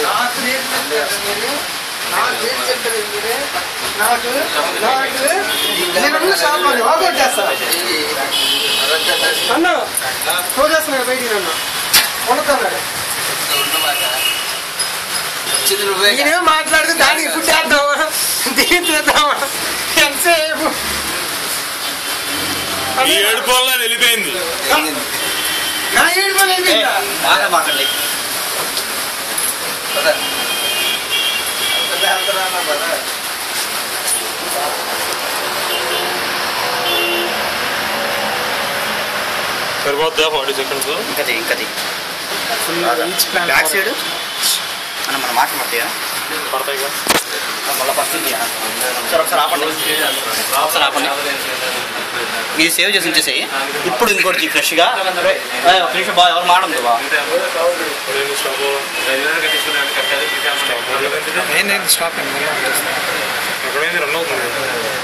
నాకు నేర్పించారు మీరు నాకు నేర్పించారు మీరు నాకు నాకు నేను షాప్ అని వాకౌట్ చేస్తా అన్న క్లోజ్ చేస్తున్నా బయటికి నన్ను వండుతున్నాడు నేనేం మాట్లాడుతూ దానికి ఫుడ్ వేద్దామా దీనికి వేద్దామా ఎంతసేపు ఈ ఏడుపు వల్ల వెళ్ళిపోయింది నా ఏడు పని అయిపోయిందా బాగా మాట్లాడి సరిపోద్దా ఫార్టీ సెకండ్స్ ఇంకది ఇంకది బ్యాక్ సైడ్ అన్న మన మాట మధ్య పడతాయిగా మళ్ళీ ఫస్ట్ సార్ ఒకసారి ఆపండి ఒకసారి ఆపండి మీరు సేవ్ చేసి ఉంచేసేయి ఇప్పుడు ఇంకోటి తీ ఫ్రెష్గా ఏయ్, ఒక నిమిషం బాగా ఎవరు మాడం బా ఎక్కడైంది రన్ అవుతుంది